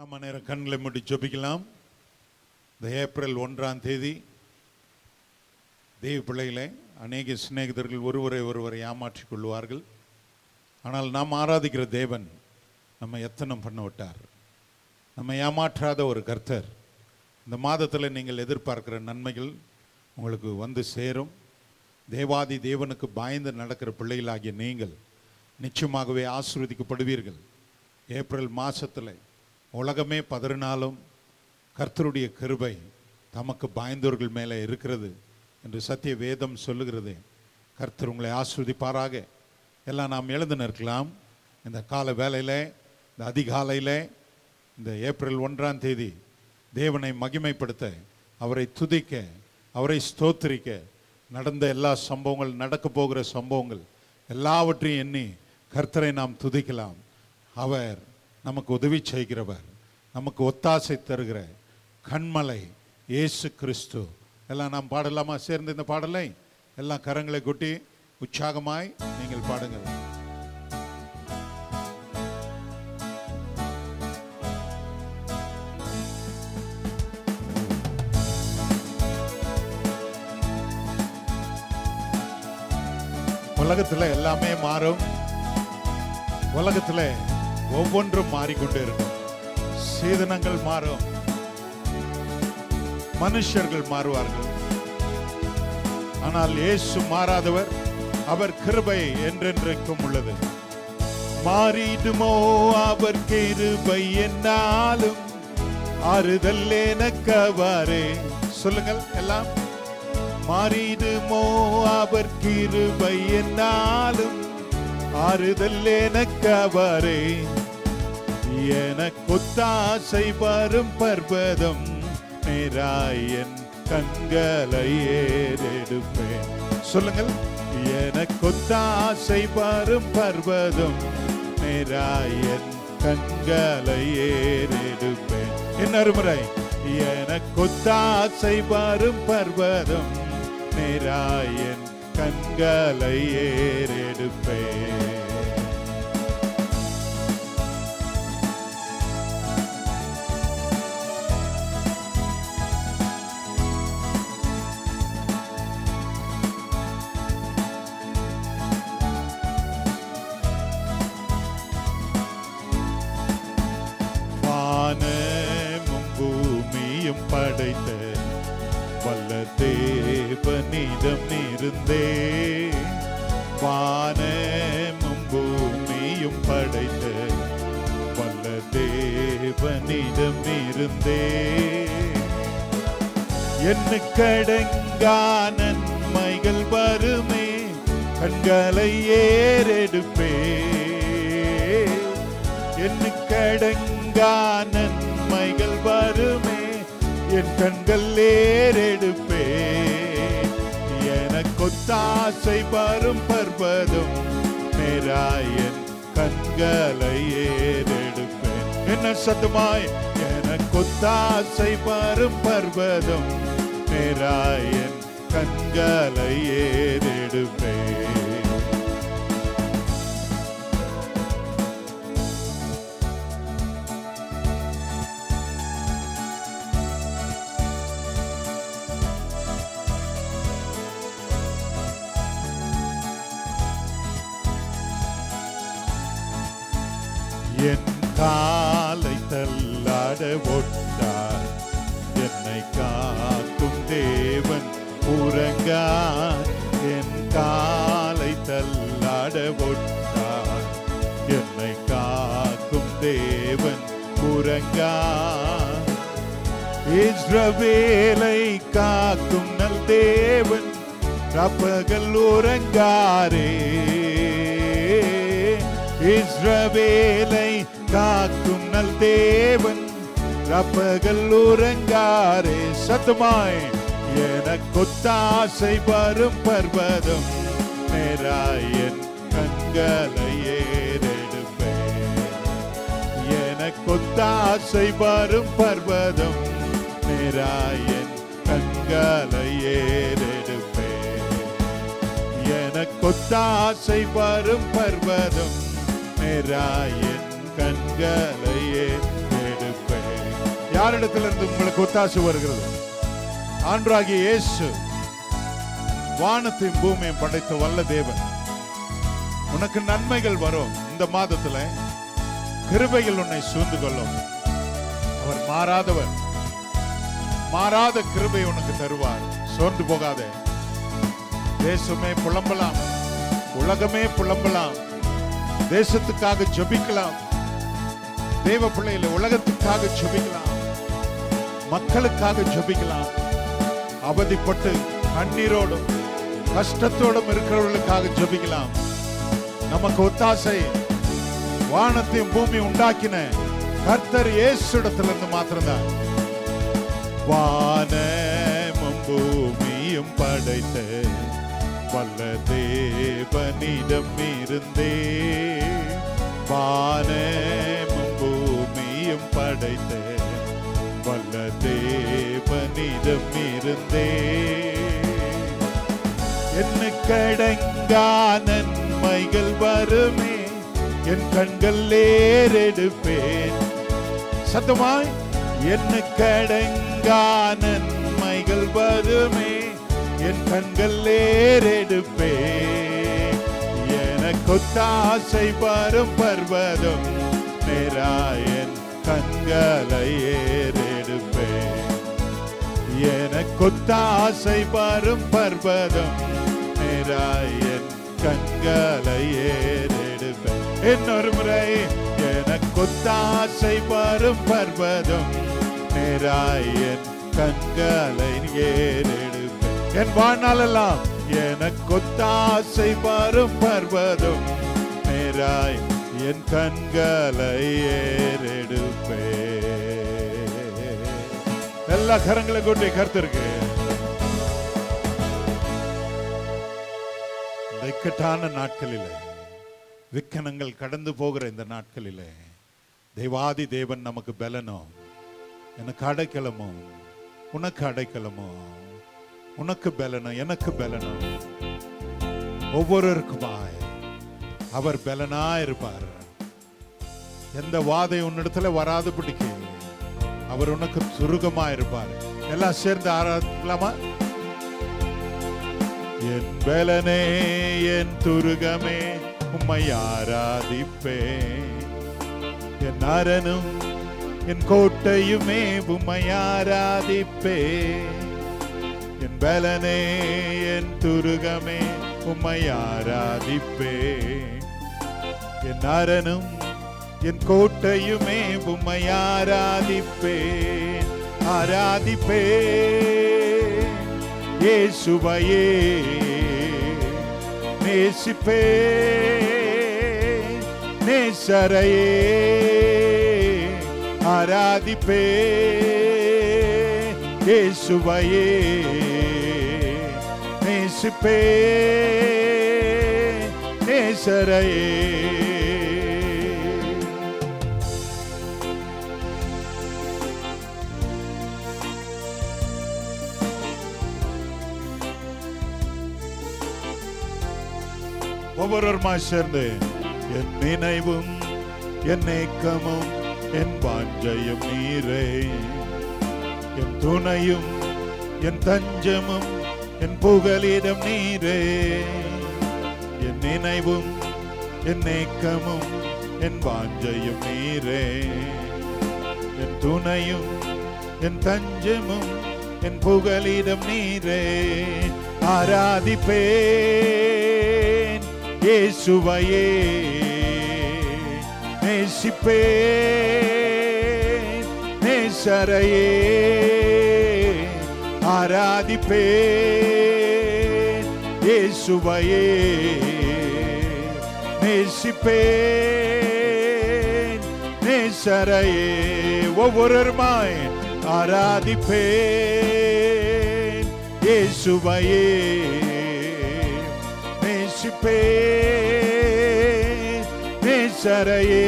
நம்ம நேரம் கண்களை மூடி ஜெபிக்கலாம் இந்த ஏப்ரல் ஒன்றாம் தேதி தேவ பிள்ளைகளே அநேக சிநேகிதர்கள் ஒருவரை ஒருவரை ஏமாற்றிக் கொள்வார்கள் ஆனால் நாம் ஆராதிக்கிற தேவன் நம்ம எத்தனம் பண்ண விட்டார் நம்ம ஏமாற்றாத ஒரு கர்த்தர் இந்த மாதத்தில் நீங்கள் எதிர்பார்க்கிற நன்மைகள் உங்களுக்கு வந்து சேரும் தேவாதி தேவனுக்கு பயந்து நடக்கிற பிள்ளைகளாகிய நீங்கள் நிச்சயமாகவே ஆசீர்வதிக்கப்படுவீர்கள் ஏப்ரல் மாசத்துல உலகமே பதறினாலும் கர்த்தருடைய கிருபை தமக்கு பயந்தவர்கள் மேலே இருக்கிறது என்று சத்திய வேதம் சொல்லுகிறது கர்த்தர் உங்களை ஆஸ்வதிப்பாராக எல்லாம் நாம் எழுந்து நிற்கலாம் இந்த கால வேளையில் இந்த அதிகாலையில் இந்த ஏப்ரல் ஒன்றாம் தேதி தேவனை மகிமைப்படுத்த அவரை துதிக்க அவரை ஸ்தோத்திரிக்க நடந்த எல்லா சம்பவங்கள் நடக்க போகிற சம்பவங்கள் எல்லாவற்றையும் எண்ணி கர்த்தரை நாம் துதிக்கலாம் அவர் நமக்கு உதவி செய்கிறவர் நமக்கு ஒத்தாசை தருகிற கண்மலை இயேசு கிறிஸ்து எல்லாம் நாம் பாடலாமா சேர்ந்து இந்த பாடலை எல்லாம் கரங்களை கொட்டி உற்சாகமாய் நீங்கள் பாடுங்கள் உலகத்துல எல்லாமே மாறும் உலகத்துல ஒவ்வொன்றும் மாறிக்கொண்டே இருக்கும் சீதனங்கள் மாறும் மனுஷர்கள் மாறுவார்கள் ஆனால் இயேசு மாறாதவர் அவர் கிருபை என்றென்றைக்கும் உள்ளது மாறிடுமோ அவர் கிருபை என்னாலும் ஆறுதல் எனக்கவாரே சொல்லுங்கள் எல்லாம் மாறிடுமோ அவர் கிருபை என்னாலும் ஆறுதல் எனக்கவாரே எனக்கொத்தாசை வரும் பர்வதம் நேராயன் கண்களை ஏறெடுப்பேன் சொல்லுங்கள் எனக்கொத்தாசை வரும் பர்வதம் நேராயன் கண்களை ஏறெடுப்பேன் என்ன முறை எனக்கொத்தாசை வரும் பர்வதம் நேராயன் கண்களை ஏறெடுப்பேன் வானமும் பூமியும் படைத்த வல்ல தேவனிடம் இருந்தே வானமும் பூமியும் படைத்த வல்ல தேவனிடம் இருந்தே என்ன கடங்கா நன்மைகள் வருமே கண்களை ஏறெடுப்பே என்ன கடங்கா நன்மைகள் வருமே என் கண்கள் ஏறெடுப்பே எனக்கொத்தாசை வரும் பர்வதம் நேராயன் கண்களை ஏறெடுப்பேன் என்ன சத்தமாய் எனக்கொத்தாசை வரும் பர்வதம் நேராயன் கண்களை ஏறெடுப்பேன் என் காலை தள்ளாட ஒட்டார் என்னை காக்கும் தேவன் உறங்கார் என் காலை தள்ளாட ஒட்டார் என்னை காக்கும் தேவன் உறங்கார் இஸ்ரவேலை காக்கும் நல் தேவன் ரப்பகல் உறங்காரே இஸ்ரவேலை காக்கும் நல் தேவன் ரப்பகல் உறங்காரே சத்தமாய் எனக்கொத்தாசை வரும் பர்வதம் நேராயன் கண்களை ஏறெடுப்பேன் எனக்கொத்தாசை வரும் பர்வதம் நேராயன் கண்களை ஏறெடுப்பேன் எனக்கொத்தாசை வரும் பர்வதம் நேராயன் கண்களையே எடுப்பேன் யாரிடத்திலிருந்து உங்களுக்கு ஒத்தாசை வருகிறது ஆண்டராகிய இயேசு வானத்தையும் பூமியையும் படைத்த வல்ல தேவன் உனக்கு நன்மைகள் வரும் இந்த மாதத்துல கிருபைகள் உன்னை சூழ்ந்து கொள்ளும் அவர் மாறாதவர் மாறாத கிருபை உனக்கு தருவார் சோர்ந்து போகாதே தேசமே புலம்பலாம் உலகமே புலம்பலாம் தேசத்துக்காக ஜெபிக்கலாம் தேவ பிள்ளைகளை உலகத்துக்காக ஜெபிக்கலாம் மக்களுக்காக ஜெபிக்கலாம் அவதிப்பட்டு கண்ணீரோடும் கஷ்டத்தோடும் இருக்கிறவர்களுக்காக ஜெபிக்கலாம் நமக்கு ஒத்தாசை வானத்தையும் பூமி உண்டாக்கின கர்த்தர் இயேசுடத்திலிருந்து மாத்திரம்தான் வானமும் பூமியும் படைத்த வல்ல தேவனிடம் இருந்தே வானமும் பூமியும் படைத்த வல்ல தேவனிடம் இருந்தே என்ன கடங்கா நன்மைகள் வருமே என் கண்கள் ஏறெடுப்பேன் சத்தமாய் என்ன கடங்கா நன்மைகள் வருமே என் கண்கள் ஏறெடுப்பே எனக்கொத்தாசை வரும் பர்வதம் நேராயன் கண்களை ஏறெடுப்பே எனக்கொத்தாசை வரும் பர்வதம் நேராயன் கண்களை ஏறெடுப்பேன் இன்னொரு முறை எனக்கொத்தாசை வரும் பர்வதம் நேராயன் கண்களை ஏறெடுப்பேன் என் வாழ்நாளெல்லாம் எனக்கொத்தாசை வரும் பர்வதம் நேராய் என் கண்களை ஏறெடுப்பே எல்லா கரங்களை கொண்டு கருத்திருக்கு இந்த இக்கட்டான நாட்களிலே விக்கனங்கள் கடந்து போகிற இந்த நாட்களிலே தேவாதி தேவன் நமக்கு பலனோ எனக்கு அடைக்கலமோ உனக்கு அடைக்கலமோ உனக்கு பலனோ எனக்கு பலனோ ஒவ்வொருவருக்குமாய் அவர் பலனா இருப்பார் எந்த வாதை உன்னிடத்துல வராதபடிக்கு அவர் உனக்கு சுருகமா இருப்பார் எல்லாம் சேர்ந்து ஆராதிக்கலாமா என் பலனே என் துருகமே உம்மை ஆராதிப்பேன் என் அரணும் என் கோட்டையுமே உம்மை ஆராதிப்பேன் என் பலனே என் துருகமே உம்மை ஆராதிப்பேன் என் அரணும் என் கோட்டையுமே உம்மை ஆராதிப்பேன் ஆராதிப்பேன் இயேசுவையே நேசிப்பேன் நேசரையே ஆராதிப்பேன் இயேசுவையே நேசிப்பேன் நேசரையே ஒவ்வொருவருமா சேர்ந்து என் நினைவும் என் ஏக்கமும் என் வாஞ்சையும் நீரே என் துணையும் என் தஞ்சமும் என் புகலிடம் நீரே என் நினைவும் என் ஏக்கமும் என் வாஞ்சையும் நீரே என் துணையும் என் தஞ்சமும் என் புகலிடம் நீரே ஆராதிப்பேன் இயேசுவையே நேசிப்பேன் நேசரையே ஆராதிப்பேன் இயேசுவையே நேசிப்பேன் நேசரையே ஒவ்வொருமாய் ஆராதிப்பேன் இயேசுவையே நேசிப்பேன் நேசரையே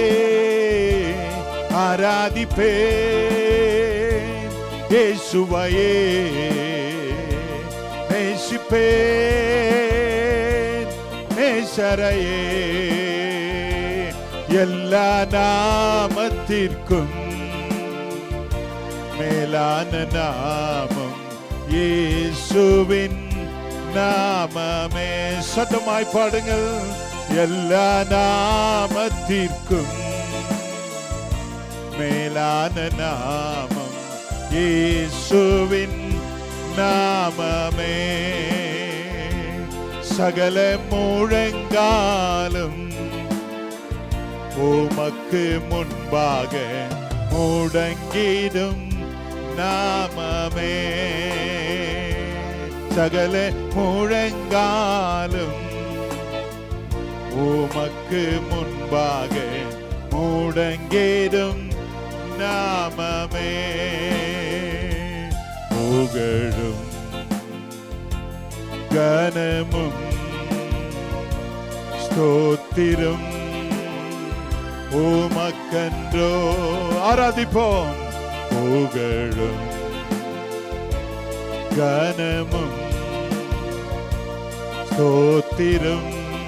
ஆராதிப்பேன் இயேசுவையே நேசிப்பேன் நேசரையே எல்லா நாமத்திற்கும் மேலான நாமம் இயேசுவின் நாமமே சத்தமாய் பாடுங்கள் எல்லா நாமத்திற்கும் மேலான நாமம் இயேசுவின் நாமமே சகல முழங்காலும் உமக்கு முன்பாக முடங்கிடும் நாமமே சகல முழங்காலும் உமக்கு முன்பாக முடங்கிடும் நாமமே புகழும் கனமும் ஸ்தோத்திரம் உமக்கன்றோ ஆராதிப்போம் புகழும் கனமும் ஸ்தோத்திரம்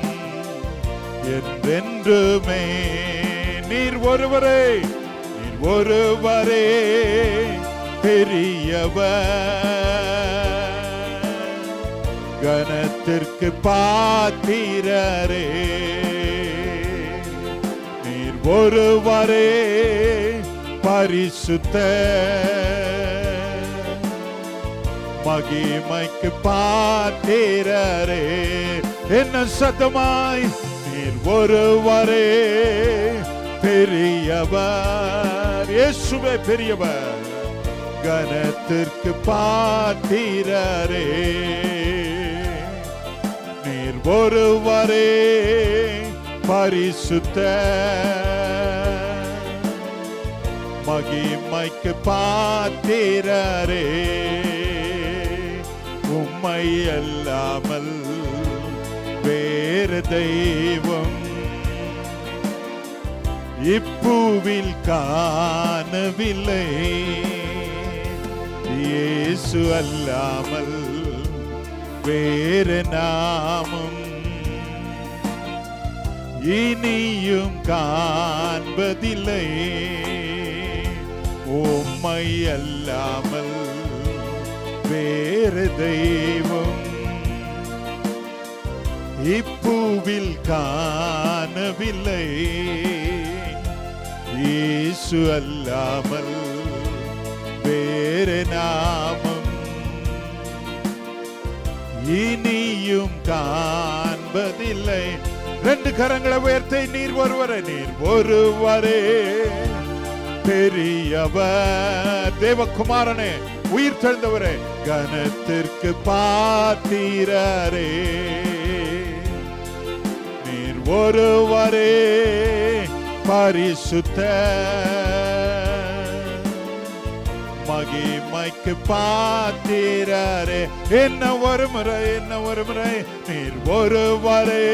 என்றென்றுமே நீர் ஒருவரே நீர் ஒருவரே பெரியவர் கனத்திற்கு பாத்திரரே நீர் ஒருவரே பரிசுத்த மகிமைக்கு பாத்திரரே என்ன சத்தமாய் நீர் ஒருவரே பெரியவர் இயேசுவே பெரியவர் கனத்திற்கு பாத்திரரே நீர் ஒருவரே பரிசுத்த மகிமைக்கு பாத்திரரே உம்மை அல்லாமல் வேறு தெய்வம் இப்பூவில் காணவில்லை இயேசு அல்லாமல் வேறு நாமம் இனியும் காண்பதில்லை உம்மை அல்லாமல் வேறு தெய்வம் இப்பூவில் காணவில்லை இயேசு அல்லாமல் வேறு நாமம் இனியும் காண்பதில்லை ரெண்டு கரங்களை உயர்த்தை நீர் ஒருவரே நீர் ஒருவரே பெரியவர் தேவகுமாரனே உயிர் தெழுந்தவரே கனத்திற்கு பாத்திரரே நீர் ஒருவரே பரிசுத்த மகிமைக்கு பாத்திரரே என்ன ஒரு முறை என்ன ஒரு முறை நீர் ஒருவரே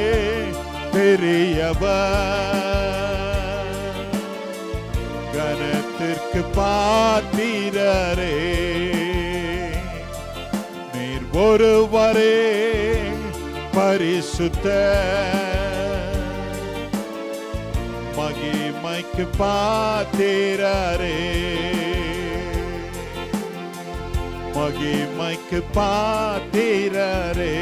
பெரியவர் கனத்திற்கு பாத்திரரே நீர் ஒருவரே பரிசுத்த மகிமைக்கு பாத்திரரே மகிமைக்கு பாத்திரரே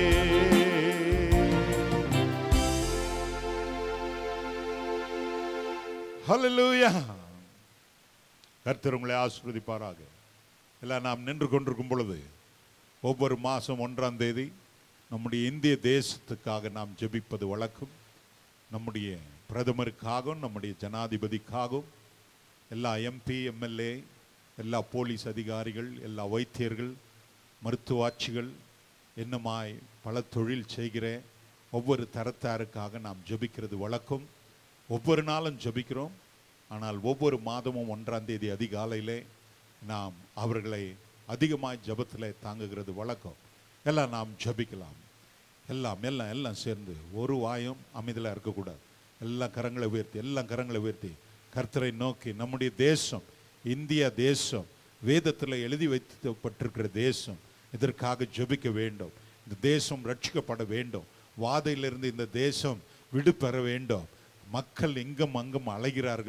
ஹalleluya கர்த்தர் உங்களை ஆசீர்வதிப்பாராக எல்லாம் நாம் நின்று கொண்டிருக்கும் பொழுது ஒவ்வொரு மாதம் ஒன்றாம் தேதி நம்முடைய இந்திய தேசத்துக்காக நாம் ஜெபிப்பது வழக்கம் நம்முடைய பிரதமருக்காகவும் நம்முடைய ஜனாதிபதிக்காகவும் எல்லா எம்பி எம்எல்ஏ எல்லா போலீஸ் அதிகாரிகள் எல்லா வைத்தியர்கள் மருத்துவாட்சிகள் என்னமாய் பல தொழில் செய்கிற ஒவ்வொரு தரத்தாருக்காக நாம் ஜெபிக்கிறது வழக்கம் ஒவ்வொரு நாளும் ஜெபிக்கிறோம் ஆனால் ஒவ்வொரு மாதமும் ஒன்றாம் தேதி அதிகாலையிலே நாம் அவர்களை அதிகமாய் ஜெபத்தில் தாங்குகிறது வழக்கம் எல்லாம் நாம் ஜெபிக்கலாம் எல்லாம் எல்லாம் எல்லாம் சேர்ந்து ஒரு வாயும் அமைதலாக இருக்கக்கூடாது எல்லாம் கரங்களை உயர்த்தி எல்லாம் கரங்களை உயர்த்தி கர்த்தரை நோக்கி நம்முடைய தேசம் இந்திய தேசம் வேதத்தில் எழுதி வைக்கப்பட்டிருக்கிற தேசம் இதற்காக ஜெபிக்க வேண்டும் இந்த தேசம் ரட்சிக்கப்பட வேண்டும் வாதையிலிருந்து இந்த தேசம் விடுபெற வேண்டும் மக்கள் இங்கும் அங்கும் அலைகிறார்கள்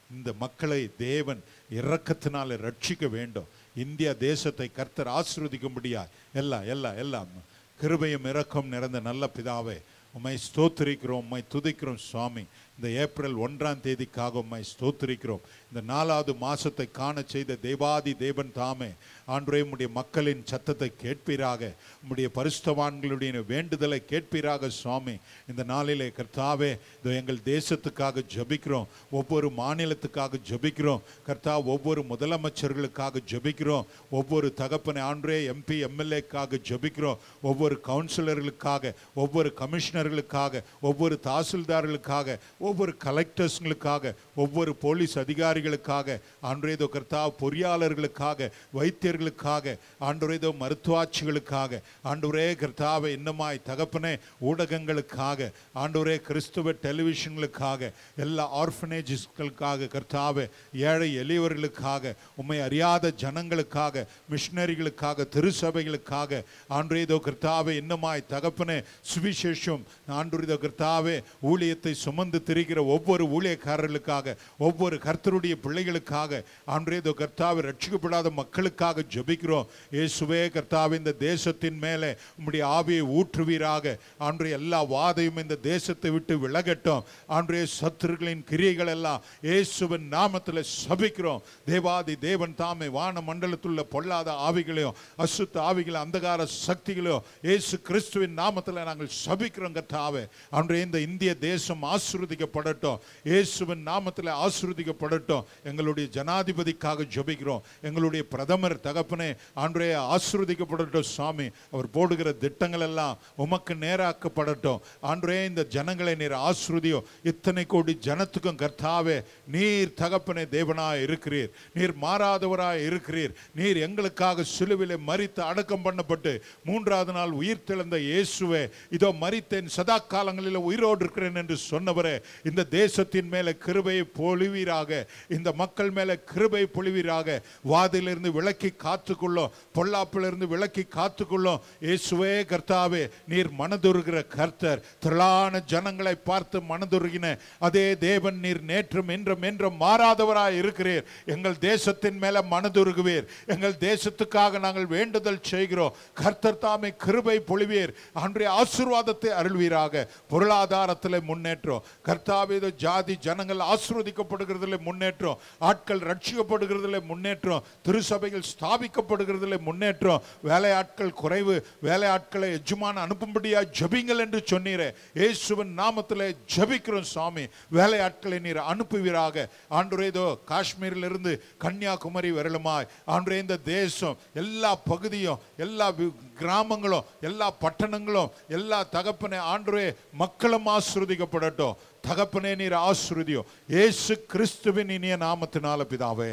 இந்த மக்களை தேவன் இரக்கத்தினால ரட்சிக்க வேண்டும் இந்தியா தேசத்தை கர்த்தர் ஆசீர்வதிக்கும்படியா எல்லாம் எல்லாம் எல்லாம் கிருபையும் இரக்கம் நிறைந்த நல்ல பிதாவே உம்மை ஸ்தோத்திரிக்கிறோம் உம்மை துதிக்கிறோம் சுவாமி இந்த ஏப்ரல் ஒன்றாம் தேதிக்காக உம்மை ஸ்தோத்திரிக்கிறோம் இந்த நாலாவது மாசத்தை காண செய்த தேவாதி தேவன் தாமே ஆண்டவரே உம்முடைய மக்களின் சத்தத்தை கேட்பீராக உம்முடைய பரிசுத்தவான்களுடைய வேண்டுதலை கேட்பீராக சுவாமி இந்த நாளிலே கர்த்தாவே இதோ எங்கள் தேசத்துக்காக ஜெபிக்கிறோம் ஒவ்வொரு மாநிலத்துக்காக ஜெபிக்கிறோம் கர்த்தா ஒவ்வொரு முதலமைச்சர்களுக்காக ஜெபிக்கிறோம் ஒவ்வொரு தகப்பனை ஆண்டரே எம்பி எம்எல்ஏக்காக ஜெபிக்கிறோம் ஒவ்வொரு கவுன்சிலர்களுக்காக ஒவ்வொரு கமிஷனர்களுக்காக ஒவ்வொரு தாசில்தார்களுக்காக ஒவ்வொரு கலெக்டர்ஸ்களுக்காக ஒவ்வொரு போலீஸ் அதிகாரிகளுக்காக ஆண்டரேதோ கர்த்தா பொறியாளர்களுக்காக வைத்தியர்களுக்காக ஆண்டவரேதோ மருத்துவாட்சிகளுக்காக ஆண்டவரே கர்த்தாவை இன்னமாய் தகப்பனே ஊடகங்களுக்காக ஆண்டவரே கிறிஸ்துவ டெலிவிஷன்களுக்காக எல்லா ஆர்ஃபனேஜஸ்களுக்காக கர்த்தாவே ஏழை எளியவர்களுக்காக உம்மை அறியாத ஜனங்களுக்காக மிஷினரிகளுக்காக திருச்சபைகளுக்காக ஆண்டவரேதோ கர்த்தாவே இன்னமாய் தகப்பனே சுவிசேஷம் ஆண்டவரேதோ கர்த்தாவே ஊழியத்தை சுமந்து திரிகிற ஒவ்வொரு ஊழியக்காரர்களுக்காக ஒவ்வொரு கர்த்தருடைய பிள்ளைகளுக்காக ஆண்டரேதோ கர்த்தாவை ரட்சிக்கப்படாத மக்களுக்காக ஜெபிக்கிறோம் இயேசுவே கர்த்தாவே இந்த தேசத்தின் மேலே உம்முடைய ஆவியை ஊற்றுவீராக ஆண்டு எல்லா வாதையும் இந்த தேசத்தை விட்டு விலகட்டும் ஆண்டு சத்துருக்களின் கிரியைகள் எல்லாம் இயேசுவின் நாமத்தில் சபிக்கிறோம் தேவாதி தேவன் தாமே வான மண்டலத்துள்ள பொல்லாத ஆவிகளையும் அசுத்த ஆவிகளை அந்தகார சக்திகளையும் இயேசு கிறிஸ்துவின் நாமத்தில் நாங்கள் சபிக்கிறோம் கர்த்தாவே ஆண்டு இந்த இந்திய தேசம் ஆசீர்வதிக்கப்படட்டும் இயேசுவின் நாமத்தில் ஆசீர்வதிக்கப்படட்டும் எங்களுடைய ஜனாதிபதிக்காக ஜெபிக்கிறோம் எங்களுடைய பிரதமர் தகப்பனே ஆண்டரே ஆசீர்வதிக்கப்படட்டும் சுவாமி அவர் போடுகிற திட்டங்கள் எல்லாம் உமக்கு நேராக்கப்படட்டும் ஆண்டரே இந்த ஜனங்களை நீர் ஆசீர்வதியோ இத்தனை கோடி ஜனத்துக்கும் கர்த்தாவே நீர் தகப்பனே தேவனாய் இருக்கிறீர் நீர் மாறாதவராய் இருக்கிறீர் நீர் எங்களுக்காக சிலுவிலே மரித்து அடக்கம் பண்ணப்பட்டு மூன்றாவது நாள் உயிர் தெழுந்த இயேசுவே இதோ மரித்தேன் சதா காலங்களில் உயிரோடு இருக்கிறேன் என்று சொன்னவரே இந்த தேசத்தின் மேல கிருபையை பொழிவீராக இந்த மக்கள் மேல கிருபை பொழிவீராக வாதிலிருந்து விலக்கி காத்துக்கொள்ளும் பொல்லாப்பிலிருந்து விலக்கி காத்துக்கொள்ளும் இயேசுவே கர்த்தாவே நீர் மனதுருகிற கர்த்தர் திரளான ஜனங்களை பார்த்து மனதுருகின அதே தேவன் நீர் நேற்றும் என்றும் என்றும் மாறாதவராய் இருக்கிறீர் எங்கள் தேசத்தின் மேல மனதுருகுவீர் எங்கள் தேசத்துக்காக நாங்கள் வேண்டுதல் செய்கிறோம் கர்த்தர் தாமே கிருபை பொழிவீர் அன்றைய ஆசீர்வாதத்தை அருள்வீராக பொருளாதாரத்தில் முன்னேற்றம் கர்த்தாவேத ஜாதி ஜனங்கள் ஆசீர்வதிக்கப்படுகிறதுல முன்னேற்றம் ஆட்கள் ரட்சிக்கப்படுகிறதுல முன்னேற்றம் திருசபைகள் ஸ்தாபிக்கப்படுகிறதுல முன்னேற்றம் வேலையாட்கள் குறைவு வேலையாட்களை எஜுமான அனுப்பும்படியா ஜபிங்கள் என்று சொன்னீரே இயேசுவின் நாமத்தில் ஜபிக்கிறோம் சுவாமி வேலையாட்களை நீர் அனுப்புவீராக ஆண்டுரேதோ காஷ்மீரிலிருந்து கன்னியாகுமரி வரலுமாய் ஆண்டுரே இந்த தேசம் எல்லா பகுதியும் எல்லா வி- கிராமங்களும் எல்லா பட்டணங்களும் எல்லா தகப்பனை ஆண்டுரே மக்களும் ஆசிர்வதிக்கப்படட்டும் தகப்பனே நீர் ஆசிர்வதியோ இயேசு கிறிஸ்துவின் இனிய நாமத்தினால பிதாவே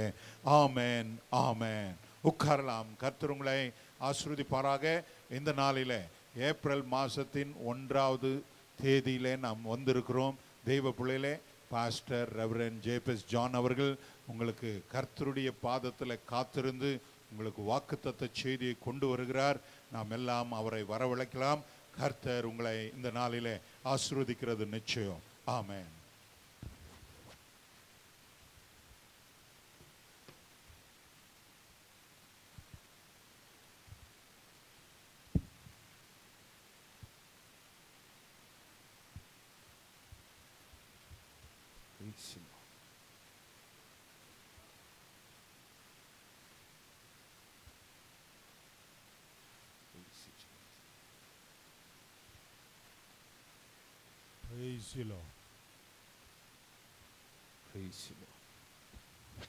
ஆமென் ஆமென் உட்காரலாம் கர்த்தர் உங்களை ஆசிர்வதிப்பாராக இந்த நாளிலே ஏப்ரல் மாசத்தின் ஒன்றாவது தேதியிலே நாம் வந்திருக்கிறோம் தெய்வ பிள்ளையிலே பாஸ்டர் ரெவரன் ஜேபஸ் ஜான் அவர்கள் உங்களுக்கு கர்த்தருடைய பாதத்தில் காத்திருந்து உங்களுக்கு வாக்குத்தத்த செய்தியை கொண்டு வருகிறார் நாம் எல்லாம் அவரை வரவழைக்கலாம் கர்த்தர் உங்களை இந்த நாளிலே ஆசீர்வதிக்கிறது நிச்சயம் ஆமென் Praise you, Lord. Praise you, Lord.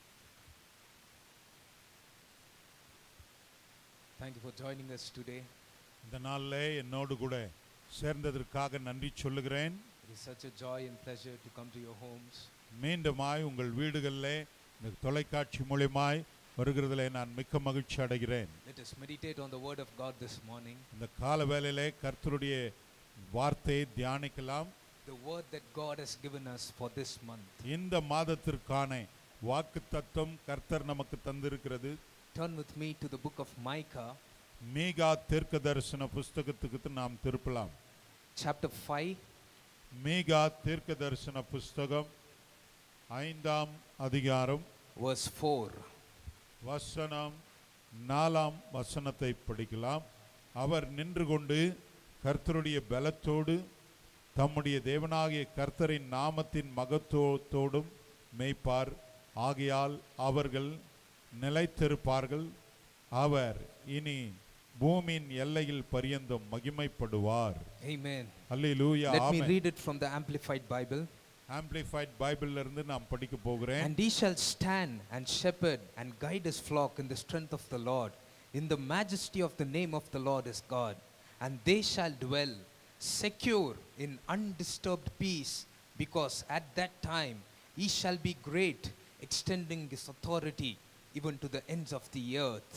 Thank you for joining us today. இந்த நாளிலே என்னோடு கூட சேர்ந்ததற்காக நன்றி சொல்லுகிறேன் It is such a joy and pleasure to come to your homes. மீண்டுமாய் உங்கள் வீடுகளிலே இந்த தொலைக்காட்சி மூலியமாய் வருகிறதிலே நான் மிக்க மகிழ்ச்சி அடைகிறேன் Let us meditate on the word of God this morning. இந்த கால வேளையிலே கர்த்தருடைய வார்த்தையை தியானிக்கலாம் The word that God has given us for this month. இந்த மாதத்திற்கான வாக்கு தத்துவம் கர்த்தர் நமக்கு தந்திருக்கிறது Turn with me to the book of Micah, மீகா தீர்க்க தரிசன புஸ்தகத்துக்கு நாம் திருப்பலாம் chapter 5, மீகா தீர்க்க தரிசன புஸ்தகம் ஐந்தாம் அதிகாரம் verse 4. வசனம் நாலாம் வசனத்தை படிக்கலாம் அவர் நின்று கொண்டு கர்த்தருடைய பலத்தோடு தம்முடைய தேவனாகிய கர்த்தரின் நாமத்தின் மகத்துவத்தோடும் மேய்ப்பார் ஆகையால் அவர்கள் நிலைத்திருப்பார்கள் அவர் இனி பூமியின் எல்லையில் பரியந்தம் மகிமைப்படுவார் Amen. Hallelujah Let me amen read it from the Amplified Bible. Amplified பைபிள்ல இருந்து நான் படிக்க போகிறேன் And he shall stand and shepherd and guide his flock in the strength of the Lord, in the majesty of the name of the Lord is God. And they shall dwell secure in undisturbed peace, because at that time he shall be great, extending his authority even to the ends of the earth.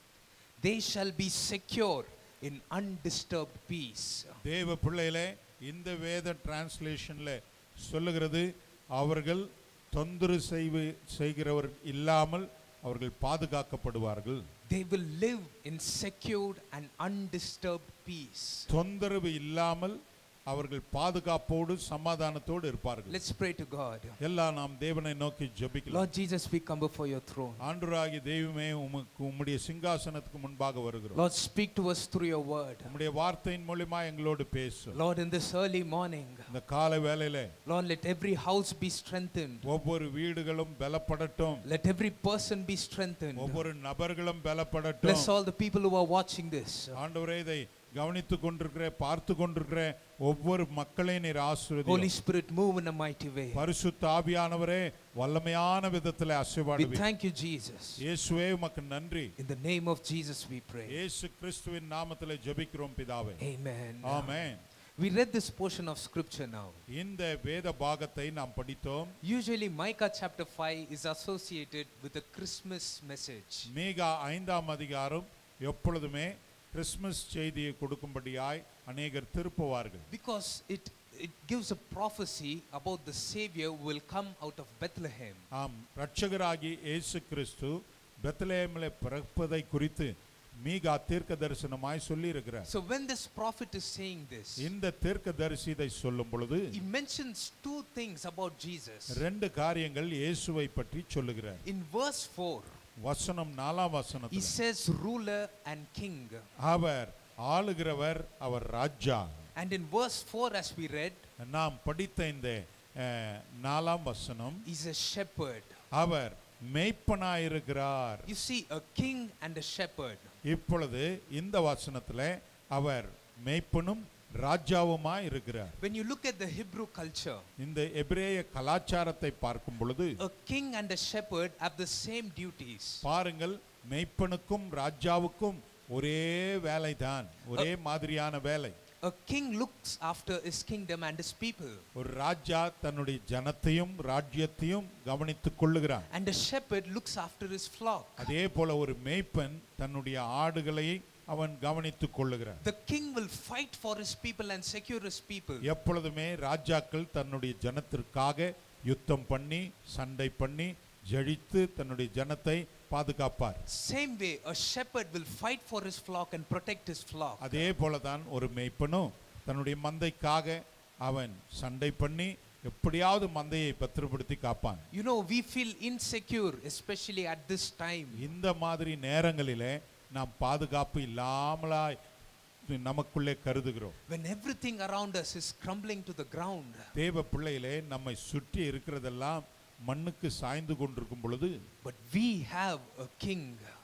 They shall be secure in undisturbed peace. தேவ பிள்ளைகளே இந்த வேத டிரான்ஸ்லேஷன்ல சொல்லுகிறது அவர்கள் தொந்தரவு செய்வு செய்கிறவர் இல்லாமல் அவர்கள் பாதுகாக்கப்படுவார்கள் They will live in secured and undisturbed peace. தொந்தரவு இல்லாமல் அவர்கள் பாதுகாப்போடு சமாதானத்தோடு இருப்பார்கள் Let's pray to God. எல்லாம் நாம் தேவனை நோக்கி ஜெபிக்கலாம் Lord Jesus, we come before your throne. ஆண்டவராகிய தெய்வமே உமக்கு உம்முடைய சிங்காசனத்துக்கு முன்பாக வருகிறோம் Lord, speak to us through your word. உம்முடைய வார்த்தையின் மூலியமா எங்களோடு பேசும் Lord, in this early morning, இந்த காலை வேளையில Lord, let every house be strengthened. ஒவ்வொரு வீடுகளும் பலப்படட்டும் Let every person be strengthened. ஒவ்வொரு நபர்களும் பலப்படட்டும் Bless all the people who are watching this. ஆண்டவரே இதை கவனித்துக் கொண்டிருக்கிற பார்த்து கொண்டிருக்கிற ஒவ்வொரு மக்களையும் நீர் Holy ஆசீர்வதியும் Spirit, move in a mighty way. பரிசுத்த ஆவியானவரே வல்லமையான விதத்தில் We ஆசீர்வாடுவீர் thank you, Jesus. இயேசுவே உமக்கு நன்றி In the name of Jesus, we pray. இயேசு கிறிஸ்துவின் நாமத்தில் ஜெபிக்கிறோம் பிதாவே Amen. Amen We read this portion of scripture now. இந்த வேத பாகத்தை நாம் படித்தோம் Usually, Micah chapter 5 is associated with a Christmas message. மீகா ஐந்தாம் அதிகாரம் எப்பொழுதுமே கிறிஸ்மஸ் செய்தியை கொடுக்கும்படியாய் அநேகர் திருப்புவார்கள் Because it, it gives a prophecy about the Savior who will come out of Bethlehem. ஆம் ரட்சகராகி இயேசு கிறிஸ்து பெத்லேமில் பிறப்பதை குறித்து மீகா தீர்க்க தரிசனமாய் சொல்லி இருக்கிறார் So, when this prophet is saying this, இந்த தீர்க்க தரிசிதை சொல்லும் பொழுது he mentions two things about Jesus. ரெண்டு காரியங்கள் இயேசுவை பற்றி சொல்லுகிறார் In verse 4, வசனம் நாலாம் he வசனத்தில் says ruler and king. Our ஆளுகிறவர் our Raja And in verse 4, as we read, நாம் படித்த இந்த அஹ், நாலாம் வசனம் he's a shepherd. Our மெய்ப்பனாயிருக்கிறார் You see, a king and a shepherd. இப்பொழுது இந்த வசனத்துல அவர் மெய்ப்பனும் ராஜாவுமாய் இருக்கிறார் When you look at the Hebrew culture, இந்த எபிரேய கலாச்சாரத்தை பார்க்கும் பொழுது a king and a shepherd have the same duties. பாருங்கள் மெய்ப்பனுக்கும் ராஜாவுக்கும் ஒரே வேலைதான் ஒரே மாதிரியான வேலை A king looks after his kingdom and his people, ஒரு ராஜா தன்னுடைய ஜனத்தையும் ராஜ்யத்தையும் கவனித்துக் கொள்ளுகிறான் and a shepherd looks after his flock. அதே போல ஒரு மேய்ப்பன் தன்னுடைய ஆடுகளை அவன் கவனித்துக் கொள்ளுகிறான் The king will fight for his people and secure his people. எப்பொழுதுமே ராஜாக்கள் தன்னுடைய ஜனத்திற்காக யுத்தம் பண்ணி சண்டை பண்ணி ஜெயித்து தன்னுடைய ஜனத்தை பாதுகாப்பார் Same way, a shepherd will fight for his flock and protect his flock. அதே போலதான் ஒரு மேய்ப்பனும் தன்னுடைய மந்தைக்காக அவன் சண்டை பண்ணி எப்படியாவது மந்தையை பத்திரப்படுத்தி காப்பான் You know, we feel insecure, especially at this time. இந்த மாதிரி நேரங்களிலே நாம் பாதுகாப்பு இல்லாமலாய் நமக்குள்ளே கருதுகிறோம் When everything around us is crumbling to the ground. தேவ பிள்ளையிலே நம்மை சுற்றி இருக்கிறதெல்லாம் மண்ணுக்கு சாய்ந்து கொண்டிருக்கும் பொழுது But we have a king.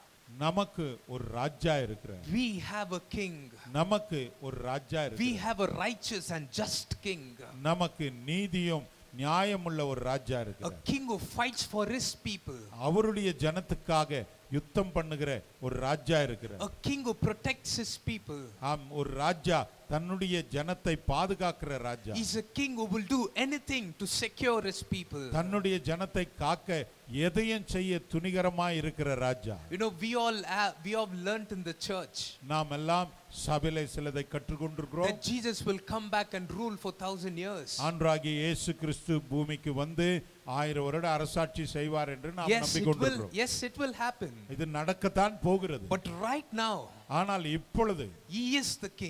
நமக்கு ஒரு ராஜா இருக்கிறார் We have a king. நமக்கு ஒரு ராஜா We இருக்கு have a righteous and just king. நமக்கு நீதியும் நியாயமுள்ள ஒரு ராஜா A இருக்கிறார் king who fights for his people. அவருடைய ஜனத்துக்காக யுத்தம் பண்ணுகிற ஒரு ராஜா இருக்கிறார் A king who protects his people. ஆம் ஒரு ராஜா தன்னுடைய ஜனத்தை பாதுகாக்கிற ராஜா He's a king who will do anything to secure his people. தன்னுடைய ஜனத்தை காக்க எதையும் செய்ய துணிகரமாய் இருக்கிற ராஜா You know, we all have, we have learnt in the church நாம் எல்லாம் சபையிலே சிலதை கற்றுக்கொண்டிருக்கிறோம் that Jesus will come back and rule for thousand years. ஆண்டராகிய இயேசு கிறிஸ்து பூமிக்கு வந்து ஆயிரம் வருட அரசாட்சி செய்வார் என்று நாம் Yes, it will. நம்பிக்கொண்டிருக்கிறோம் Yes, it will happen. இது நடக்கத்தான் போகிறது But right now, ஆனால் இப்பொழுது He is the King.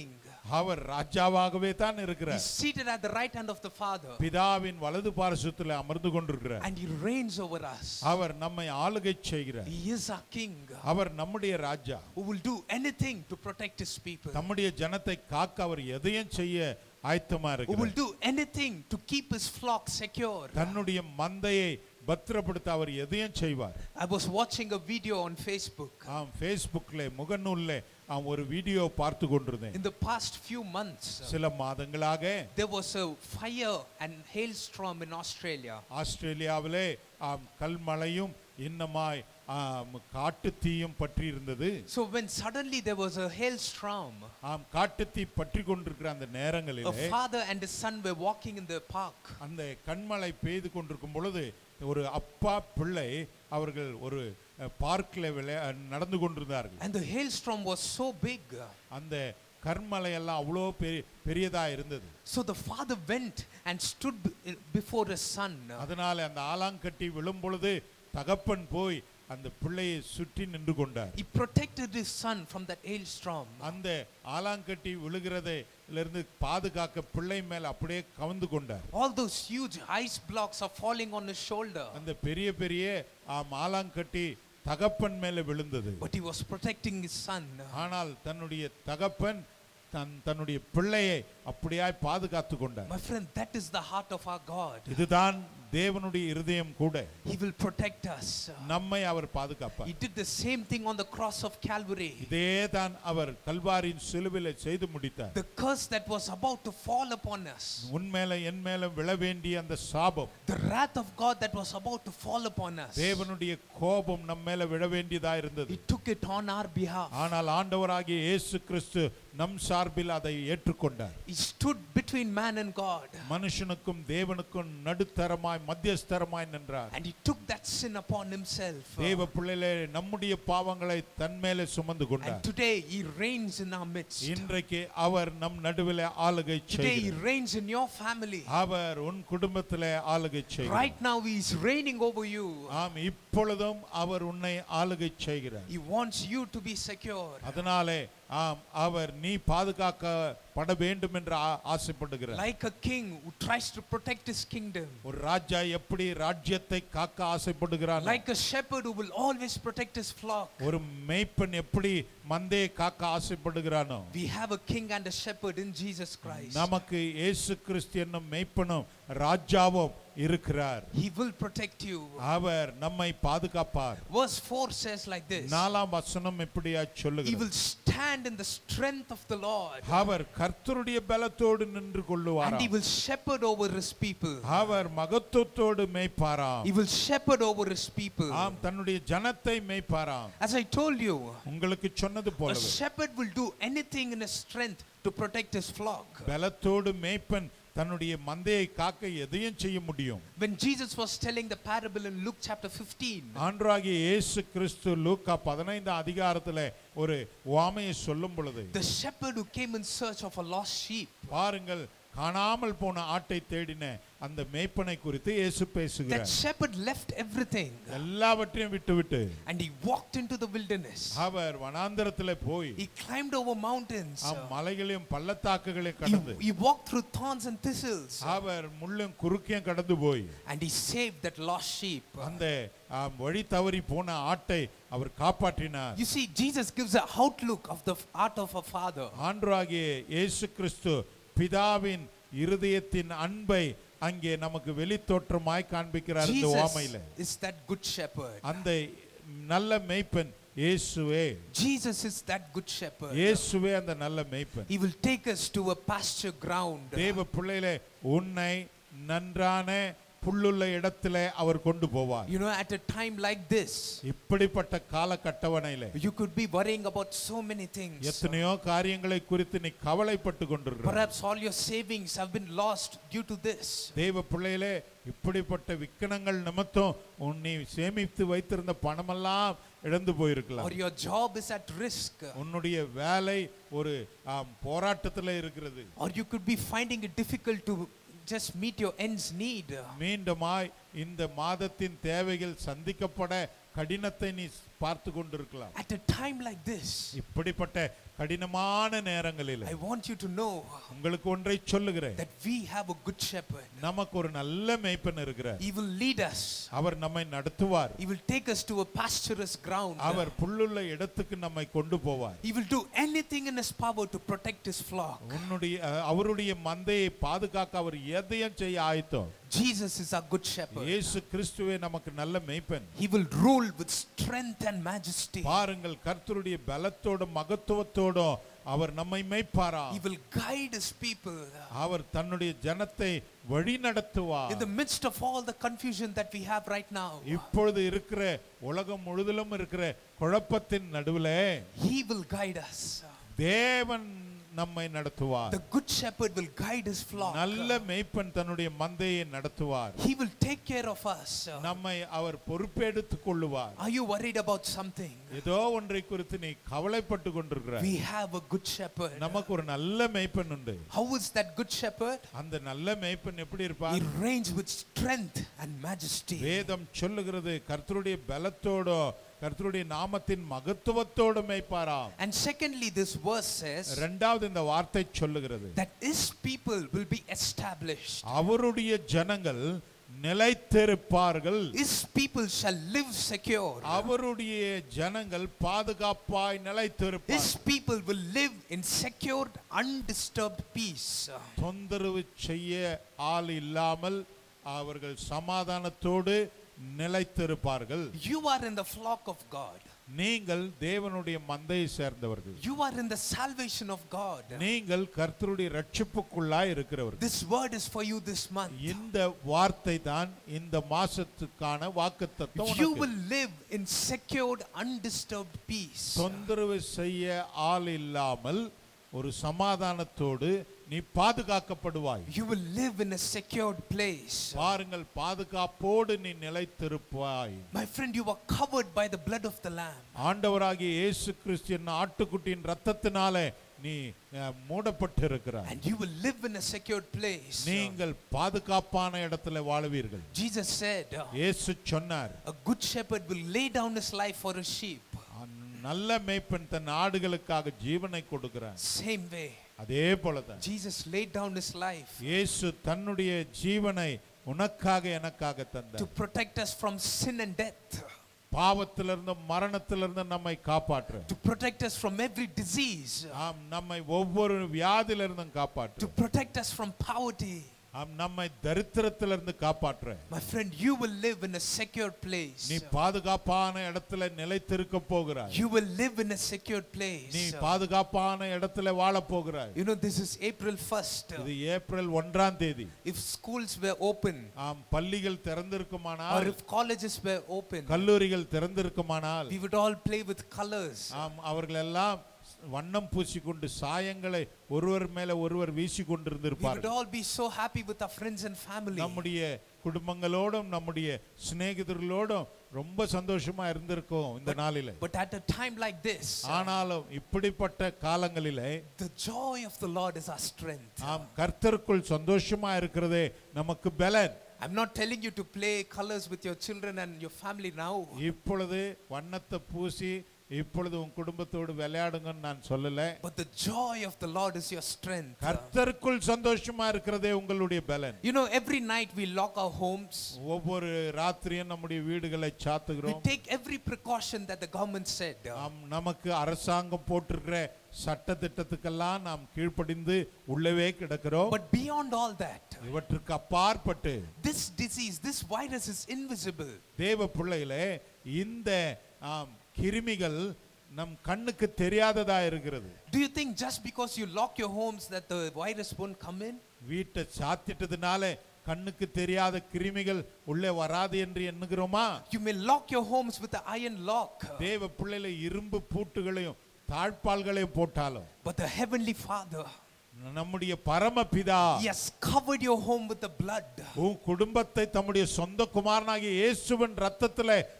அவர் ராஜாவாகவே தான் He's இருக்கிறார் seated at the right hand of the Father. பிதாவின் வலது பாரசத்தில் அமர்ந்து கொண்டிருக்கிறார் And He reigns over us. அவர் நம்மை ஆளுகை செய்கிறார் He is our King அவர் நம்முடைய ராஜா who will do anything to protect His people. நம்முடைய ஜனத்தை காக்க அவர் எதையும் செய்ய ஆயத்தமா Who will இருக்கிறார் do anything to keep His flock secure. தன்னுடைய மந்தையை பத்திரப்படுத்த அவர் எதையும் செய்வார் I was watching a video on Facebook. ஆம் ஃபேஸ்புக்ல முகநூல்ல ஆம் ஒரு வீடியோ பார்த்து கொண்டிருந்தேன் In the past few months, சில மாதங்களாக there was a fire and hailstorm in Australia. ஆஸ்திரேலியாவிலே ஆம் கல்மழையும் இன்னமாய் ஆம் காட்டுத்தீயும் பற்றி இருந்தது So when suddenly there was a hailstorm, ஆம் காட்டுத்தீ பற்றி கொண்டிருக்கிற அந்த a நேரங்களிலே father and his son were walking in the park. அந்த கண்மழை பெய்து கொண்டிருக்கும் பொழுது ஒரு அப்பா பிள்ளை அவர்கள் ஒரு பார்க்கில் விளையா நடந்து கொண்டிருந்தார்கள் And the hailstorm was so big. அந்த கர்மலை எல்லாம் அவ்வளோ பெரிய பெரியதா இருந்தது So the father went and stood be- before his son. அதனால அந்த ஆலாங்கட்டி விழும் பொழுது தகப்பன் போய் அந்த பிள்ளையை சுற்றி நின்று கொண்டார் He protected his son from that hailstorm. அந்த ஆலாங்கட்டி விழுகிறதிலிருந்து பாதுகாக்க பிள்ளை மேல் அப்படியே கவர்ந்து கொண்டார் All those huge ice blocks are falling on his shoulder. அந்த பெரிய பெரிய ஆம், ஆலாங்கட்டி தகப்பன் மேல விழுந்தது But he was protecting his son. ஆனால் தன்னுடைய தகப்பன் தன் தன்னுடைய பிள்ளையை அப்படியாய் பாதுகாத்து கொண்டார் My friend, that is the heart of our God. இதுதான் தேவனுடைய இருதயம் கூட He will protect us. நம்மை அவர் பாதுகாப்பார் He did the same thing on the cross of Calvary. இதே தான் அவர் கல்வாரின் சிலுவில செய்து முடித்தார் The curse that was about to fall upon us, உன் மேல என் மேல விழ வேண்டிய அந்த சாபம் the wrath of God that was about to fall upon us, தேவனுடைய கோபம் நம்ம மேல விழ வேண்டியதா இருந்தது He took it on our behalf. ஆனால் ஆண்டவராகிய இயேசு கிறிஸ்து நம் சார்பில் அதை ஏற்றுக்கொண்டார் He stood between man and God. மனுஷனுக்கும் தேவனுக்கும் நடுத்தரமாய் மத்தியஸ்தரமாய் நின்றார் And he took that sin upon himself. தேவ பிள்ளையிலே நம்முடைய பாவங்களை தன் மேலே சுமந்து And கொண்டார் today he reigns in our midst. இன்றைக்கு அவர் நம் நடுவிலே ஆளுகை Today he செய்கிறார் reigns in your family. அவர் உன் குடும்பத்திலே ஆளுகை செய்கிறார் Right now he is reigning over you. ஆம் இப்பொழுதும் அவர் உன்னை ஆளுகை செய்கிறார் He wants you to be secure. அதனாலே ஆம் அவர் நீ பாதுகாக்கப்பட வேண்டும் என்று ஆ- ஆசைப்படுகிறார் Like a king who tries to protect his kingdom. ஒரு ராஜா எப்படி ராஜ்யத்தை காக்க ஆசைப்படுகிறார் Like a shepherd who will always protect his flock. ஒரு மேய்ப்பன் எப்படி மந்தையை காக்க ஆசைப்படுகிறானோ We have a king and a shepherd in Jesus Christ. நமக்கு இயேசு கிறிஸ்து என்னும் மேய்ப்பனும் ராஜாவும் இருக்கிறார் He will protect you. அவர் நம்மை பாதுகாப்பார் Verse 4 says like this நாலாம் வசனம் இப்படியா He சொல்லுகிறார் will stand in the strength of the Lord அவர் கர்த்தருடைய பலத்தோடு நின்று and கொள்ளுவார் he will shepherd over his people. Our மகத்துவத்தோடு மேய்ப்பாராம் He will shepherd over his people. ஆம் தன்னுடைய ஜனத்தை மேய்ப்பாராம் As I told you, உங்களுக்கு சொன்னது a போலவே shepherd will do anything in his strength to protect his flock. பலத்தோடு மேய்ப்பன் தன்னுடைய மந்தையை காக்க எதையும் செய்ய முடியும் When Jesus was telling the parable in Luke chapter 15, ஆண்டராகிய இயேசு கிறிஸ்து லூக்கா பதினைந்து அதிகாரத்துல ஒரு உவமையை சொல்லும் பொழுது the shepherd who came in search of a lost sheep, பாருங்கள் காணாமல் போன ஆட்டை தேடின அந்த மேய்ப்பனை குறித்து இயேசு that பேசுகிறார் shepherd left everything எல்லாவற்றையும் விட்டுவிட்டு and he walked into the wilderness. அவர் வனாந்தரத்துல போய் He climbed over mountains. அம் மலைகளையும் பள்ளத்தாக்குகளையும் He, கடந்து he walked through thorns and thistles அவர் முள்ளும் குறுக்கையும் கடந்து போய் and he saved that lost sheep. அந்த ஆம், வழி தவறி போன ஆட்டை அவர் காப்பாற்றினார் You see, Jesus gives an outlook of the heart of a father. ஆண்டராகிய இயேசு கிறிஸ்து பிதாவின் இருதயத்தின் அன்பை அங்கே நமக்கு வெளித்தோற்றமாய் காண்பிக்கிறார் இந்த Jesus ஓமையில is that good shepherd. அந்த நல்ல மேய்ப்பன் இயேசுவே Jesus is that good shepherd. இயேசுவே அந்த நல்ல மேய்ப்பன் He will take us to a pasture ground. தேவ பிள்ளையிலே உன்னை நன்றான புல்லுள்ள இடத்திலே அவர் கொண்டு போவார் You know, at a time like this, இப்படிப்பட்ட காலகட்டவணையிலே you could be worrying about so many things. எத்தனையோ காரியங்களை குறித்து நீ கவலைப்பட்டு கொண்டிருக்கிறார் Perhaps all your savings have been lost due to this. தேவ பிள்ளையிலே இப்படிப்பட்ட விக்கனங்கள் நிமித்தம் உன் நீ சேமித்து வைத்திருந்த பணமெல்லாம் இழந்து போயிருக்கலாம் Or your job is at risk. உன்னுடைய வேலை ஒரு ஆம், போராட்டத்துல இருக்கிறது Or you could be finding it difficult to just meet your ends need. மீண்டுமாய் இந்த மாதத்தின் தேவைகள் சந்திக்கப்பட கடினத்தை நீ பார்த்து கொண்டிருக்கலாம் At a time like this, இப்படிப்பட்ட கடினமான நேரங்களில் I want you to know உங்களுக்கு ஒன்றை சொல்லுகிறேன் that we have a good shepherd. நமக்கு ஒரு நல்ல மேய்ப்பன் இருக்கிறார் He will lead us. அவர் நம்மை நடத்துவார் He will take us to a pasturous ground. அவர் புல்லுள்ள இடத்துக்கு நம்மை கொண்டு போவார் He will do anything in his power to protect his flock. உன்னுடைய அஹ், அவருடைய மந்தையை பாதுகாக்க அவர் எதையும் செய்ய ஆயத்தம் Jesus is our good shepherd. இயேசு கிறிஸ்துவே நமக்கு நல்ல மேய்ப்பன் He will rule with strength and majesty. பாருங்கள் கர்த்தருடைய பலத்தோடும் மகத்துவத்தோடும் அவர் நம்மை மேய்ப்பாரா He will guide his people. அவர் தன்னுடைய ஜனத்தை வழி நடத்துவார் In the midst of all the confusion that we have right now, இப்பொழுது இருக்கிற உலகம் முழுதிலும் இருக்கிற குழப்பத்தின் நடுவிலே He will guide us. தேவன் நம்மை நடத்துவார் The good shepherd will guide his flock. நல்ல மேய்ப்பன் தன்னுடைய மந்தையை நடத்துவார் He will take care of us. நம்மை அவர் பொறுப்பெடுத்துக் கொள்ளுவார் Are you worried about something? ஏதோ ஒன்றை குறித்து நீ கவலைப்பட்டு கொண்டிருக்கிறாய் We have a good shepherd. நமக்கு ஒரு நல்ல மேய்ப்பன் உண்டு How is that good shepherd? அந்த நல்ல மேய்ப்பன் எப்படி He இருப்பார் reigns with strength and majesty. வேதம் சொல்லுகிறது கர்த்தருடைய பலத்தோடோ கர்த்தருடைய நாமத்தின் மகத்துவத்தோடு மேய்ப்பாராம் And secondly, this verse says இரண்டாவது இந்த வார்த்தை சொல்லுகிறது that his people will be established. அவருடைய ஜனங்கள் நிலைத்திருப்பார்கள் His people shall live secure. அவருடைய ஜனங்கள் பாதுகாப்பாய் நிலைத்திருப்பார் His people will live in secured, undisturbed peace. தொந்தரவு செய்ய ஆள் இல்லாமல் அவர்கள் சமாதானத்தோடு நிலைத்திருப்பார்கள் You are in the flock of God. நீங்கள் தேவனுடைய மந்தையை சேர்ந்தவர்கள் You are in the salvation of God. நீங்கள் கர்த்தருடைய ரட்சிப்புக்குள்ளாய் இருக்கிறவர்கள் This word is for you this month. இந்த வார்த்தை தான் இந்த மாசத்துக்கான வாக்குத்தத்தம் You உனக்கு. will live in secured, undisturbed peace. தொந்தரவு செய்ய ஆள் இல்லாமல் ஒரு சமாதானத்தோடு நீ பாதுகாக்கப்படுவாய் You will live in a secured place. பாருங்கள் பாதுகாப்போடு நீ நிலைத்திருப்பாய் My friend, you are covered by the blood of the Lamb. ஆண்டவராகிய இயேசு கிறிஸ்தின் ஆட்டுக்குட்டியின் ரத்தத்தினாலே நீ அஹ், மூடப்பட்டிருக்கிறாய் And you will live in a secured place. நீங்கள் பாதுகாப்பான இடத்துல வாழுவீர்கள் Jesus said, uh, இயேசு சொன்னார் A good shepherd will lay down his life for his sheep. நல்ல மேய்ப்பன் தன் ஆடுகளுக்காக ஜீவனை கொடுக்கிறார் Same way, அதே போலதான் Jesus laid down his life இயேசு தன்னுடைய ஜீவனை உனக்காக எனக்காக to தந்தார் protect us from sin and death, பாவத்திலிருந்து மரணத்திலிருந்து நம்மை காப்பாற்று to protect us from every disease, ஆம் நம்மை ஒவ்வொரு வியாதியிலிருந்தும் காப்பாற்று to protect us from poverty. ஆம் நம்மை தரித்திரத்திலிருந்து காப்பாற்று My friend, you will live in a secure place. நீ பாதுகாப்பான இடத்துல நிலைத்திருக்க போகிறாய் You will live in a secured place. நீ பாதுகாப்பான இடத்துல வாழ போகிறாய் You know, this is April 1st. இது ஏப்ரல் ஒன்றாம் தேதி If schools were open, ஆம் பள்ளிகள் or திறந்திருக்குமானால் if colleges were open, கல்லூரிகள் திறந்திருக்குமானால் we would all play with colors. ஆம் அவர்கள் எல்லாம் வண்ணம் பூசிக்கொண்டு சாயங்களை ஒருவர் மேல ஒருவர் வீசி We would கொண்டிருந்திருப்பார்கள் all be so happy with our friends and family. நம்முடைய குடும்பங்களோடும் நம்முடைய சிநேகிதர்களோடும் ரொம்ப சந்தோஷமா இருந்திருக்கோம் இந்த நாளில But at a time like this, ஆனாலும் இப்படிப்பட்ட காலங்களிலே the joy of the Lord is our strength. ஆம் கர்த்தருக்குள் சந்தோஷமா இருக்கிறதே நமக்கு பலன் I'm not telling you to play colors with your children and your family now. இப்பொழுது வண்ணத்தை பூசி இப்பொழுது உன் குடும்பத்தோடு விளையாடுங்கன்னு நான் சொல்லல But the joy of the Lord is your strength. கர்த்தருக்குள் சந்தோஷமா இருக்கிறதே உங்களுடைய பலன் You know, every night we lock our homes. ஒவ்வொரு ராத்திரியும் நம்முடைய வீடுகளை We சாத்துகிறோம் take every precaution that the government said. நாம் நமக்கு அரசாங்கம் போட்டிருக்கிற சட்ட திட்டத்துக்கெல்லாம் நாம் கீழ்ப்படிந்து உள்ளவே கிடக்கிறோம் But beyond all that, இவற்றுக்கு அப்பாற்பட்டு this disease, this virus is invisible. தேவ பிள்ளைகளே இந்த ஆம், கிருமிகள் நம் கண்ணுக்கு தெரியாததா இருக்கிறது Do you think just because you lock your homes that the virus won't come in? வீட்டை சாத்திட்டதுனால கண்ணுக்கு தெரியாத கிருமிகள் உள்ளே வராது என்று எண்ணுகிறோமா You may lock your homes with an iron lock, தேவ பிள்ளைகளை இரும்பு பூட்டுகளையும் தாழ்பால்களையும் போட்டாலும் but the Heavenly Father, நம்முடைய பரமபிதா He has covered your home with the blood. உன் குடும்பத்தை தம்முடைய சொந்த குமாரனாகிய இயேசுவின் ரத்தத்திலே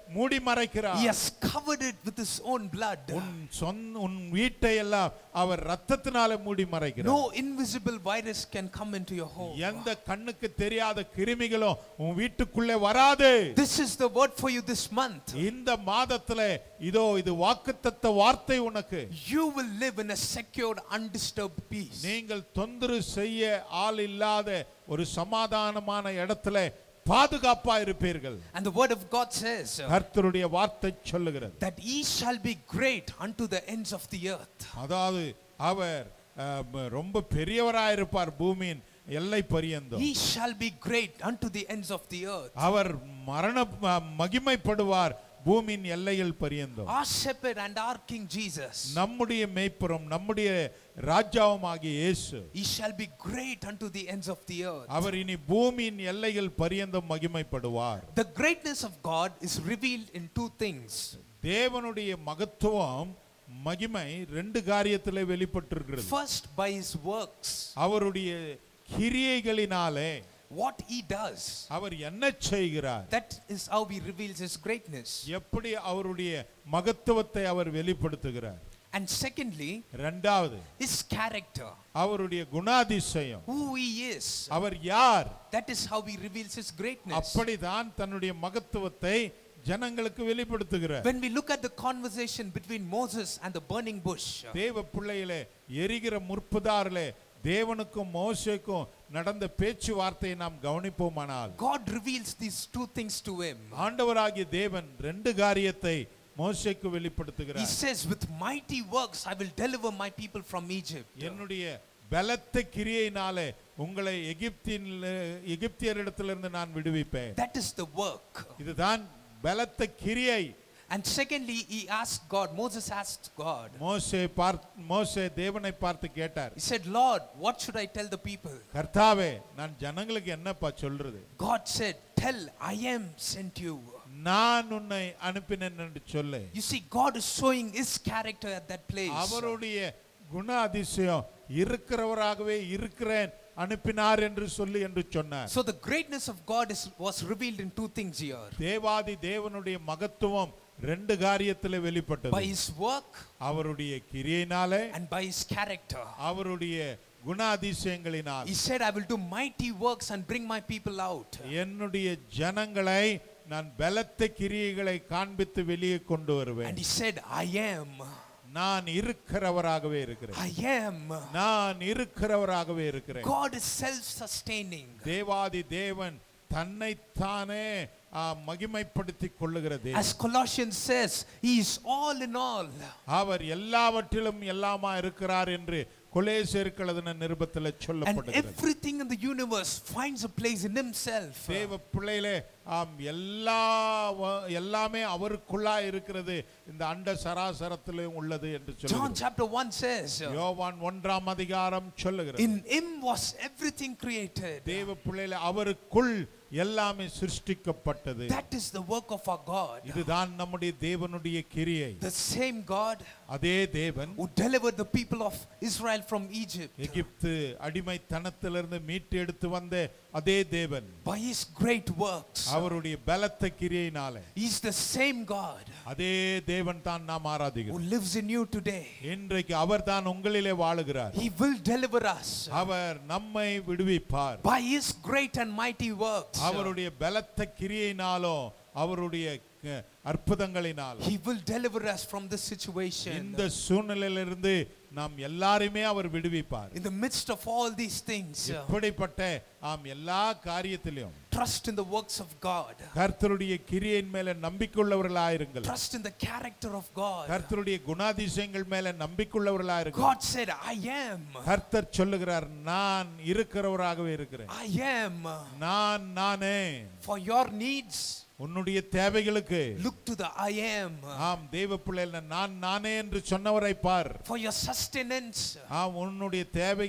மூடி He மறைக்கிறார் has covered it with His own blood. உன் சொந்த உன் வீட்டை எல்லாம் அவர் ரத்தத்தினால மூடி மறைக்கிறார் No invisible virus can come into your home. எந்த கண்ணுக்கு தெரியாத கிருமிகளும் உன் வீட்டுக்குள்ளே வராது This is the word for you this month. இந்த மாதத்துல இதோ இது வாக்குத்தத்த வார்த்தை உனக்கு You will live in a secured, undisturbed peace. நீங்கள் தொந்தரவு செய்ய ஆள் இல்லாத ஒரு சமாதானமான இடத்துல பாதுகாப்பா இருப்பீர்கள் And the word of God says uh, கர்த்தருடைய வார்த்தை சொல்லுகிறது that ye shall be great unto the ends of the earth. அதாவது அவர் அஹ், ம- ரொம்ப பெரியவராயிருப்பார் பூமியின் எல்லை பரியந்தம் He shall be great unto the ends of the earth. அவர் மரண ம- மகிமைப்படுவார் பூமியின் எல்லையில் பரியந்தம் Our shepherd and our King Jesus. நம்முடைய மேய்ப்புறம் நம்முடைய ராஜாவும் ஆகிய இயேசு He shall be great unto the ends of the earth. அவர் இனி பூமியின் எல்லையில் பரியந்தம் மகிமைப்படுவார் The greatness of God is revealed in two things. தேவனுடைய மகத்துவம் மகிமை ரெண்டு காரியத்திலே வெளிப்பட்டிருக்கிறது First, by his works, அவருடைய கிரியைகளினாலே what he does. அவர் என்ன செய்கிறார் That is how he reveals his greatness. எப்படி அவருடைய மகத்துவத்தை அவர் வெளிப்படுத்துகிறார் And secondly, ரெண்டாவது his character, அவருடைய குணாதிசயம் who he is. அவர் யார் That is how he reveals his greatness. அப்படிதான் தன்னுடைய மகத்துவத்தை ஜனங்களுக்கு வெளிப்படுத்துகிறார் When we look at the conversation between Moses and the burning bush, தேவ பிள்ளையிலே எரிகிற முற்புதாரிலே தேவனுக்கும் மோசேக்கும் நடந்த பேச்சுவார்த்தையை நாம் கவனிப்போமானால் God reveals these two things to him. ஆண்டவராகிய தேவன் ரெண்டு காரியத்தை மோசேக்கு He வெளிப்படுத்துகிறார் says, With mighty works I will deliver my people from Egypt. என்னுடைய பலத்த கிரியையினாலே உங்களை எகிப்தின் எகிப்தியரிடத்திலிருந்து நான் விடுவிப்பேன் That is the work. இதுதான் பலத்த கிரியை And secondly, he asked God, Moses asked God, மோசே பார் மோசே தேவனை பார்த்து கேட்டார் He said, Lord, what should I tell the people? கர்த்தாவே நான் ஜனங்களுக்கு என்னப்பா சொல்றது God said, Tell, I am sent you. நான் உன்னை அனுப்பினேன் என்று சொல்லு You see, God is showing his character at that place. அவருடைய குண அதிசயம் இருக்கிறவராகவே இருக்கிறேன் அனுப்பினார் என்று சொல்லி என்று சொன்னார் So the greatness of God is, was revealed in two things here. தேவாதி தேவனுடைய மகத்துவம் ரெண்டு காரியத்திலே By வெளிப்பட்டது his work அவருடைய கிரியையினாலே and by his character. அவருடைய குண அதிசயங்களினால் He said, I will do mighty works and bring my people out. என்னுடைய ஜனங்களை நான் பலத்த கிரியைகளை காண்பித்து வெளியே கொண்டு And வருவேன் he said, I am. நான் இருக்கிறவராகவே இருக்கிறேன் I am. நான் இருக்கிறவராகவே இருக்கிறேன் God is self sustaining. தேவாதி தேவன் தன்னைத்தானே ஆ, மகிமைப்படுத்திக் கொள்ளுகிற தேவன் As Colossians says, He is all in all. அவர் எல்லாவற்றிலும் எல்லாமா இருக்கிறார் என்று கொலேசேர்களதுன நிருபத்தில் And சொல்லப்படுகிறது everything in the universe finds a place in Himself. தேவ பிள்ளையிலே ஆம் எல்லா வ- எல்லாமே அவருக்குள்ளா இருக்கிறது இந்த அண்ட சராசரத்திலும் உள்ளது என்று John சொல்லுகிறது chapter 1 says, யோவான் ஒன்றாம் அதிகாரம் சொல்லுகிறது In Him was everything created. தேவ பிள்ளையில அவருக்குள் எல்லாமே சிருஷ்டிக்கப்பட்டது That is the work of our God. இதுதான் நம்முடைய தேவனுடைய கிரியை The same God அதே தேவன் who delivered the people of Israel from Egypt எகிப்து அடிமைத்தனத்திலிருந்து மீட்டு எடுத்து வந்த அதே தேவன் by His great works. அவருடைய பலத்த கிரியையினால He's the same God அதே தேவன் தான் நாம் who ஆராதிக்கிறோம் lives in you today. இன்றைக்கு அவர் தான் உங்களிலே வாழுகிறார் He will deliver us அவர் நம்மை விடுவிப்பார் by His great and mighty works. அவருடைய பலத்த கிரியையினாலும் அவருடைய அஹ், அற்புதங்களினாலும் He will deliver us from this situation. இந்த சூழ்நிலையிலிருந்து நாம் எல்லாருமே அவர் விடுவிப்பார் In the midst of all these things, uh, இப்படிப்பட்ட ஆம் எல்லா காரியத்திலும் trust in the works of God. கர்த்தருடைய கிரியையின் மேல நம்பிக்கையுள்ளவர்களாயிருங்கள் Trust in the character of God. கர்த்தருடைய குணாதிசயங்கள் மேல நம்பிக்கையுள்ளவர்களாயிருங்கள் God said, I am. கர்த்தர் சொல்லுகிறார் நான் இருக்கிறவராகவே இருக்கிறேன் I am. நான் நானே For your needs, உன்னுடைய தேவைகளுக்கு look to the I am. ஆம் தெய்வ பிள்ளைகள் நான் நானே என்று சொன்னவரை பார் For your sustenance, ஆம் உன்னுடைய தேவைகள்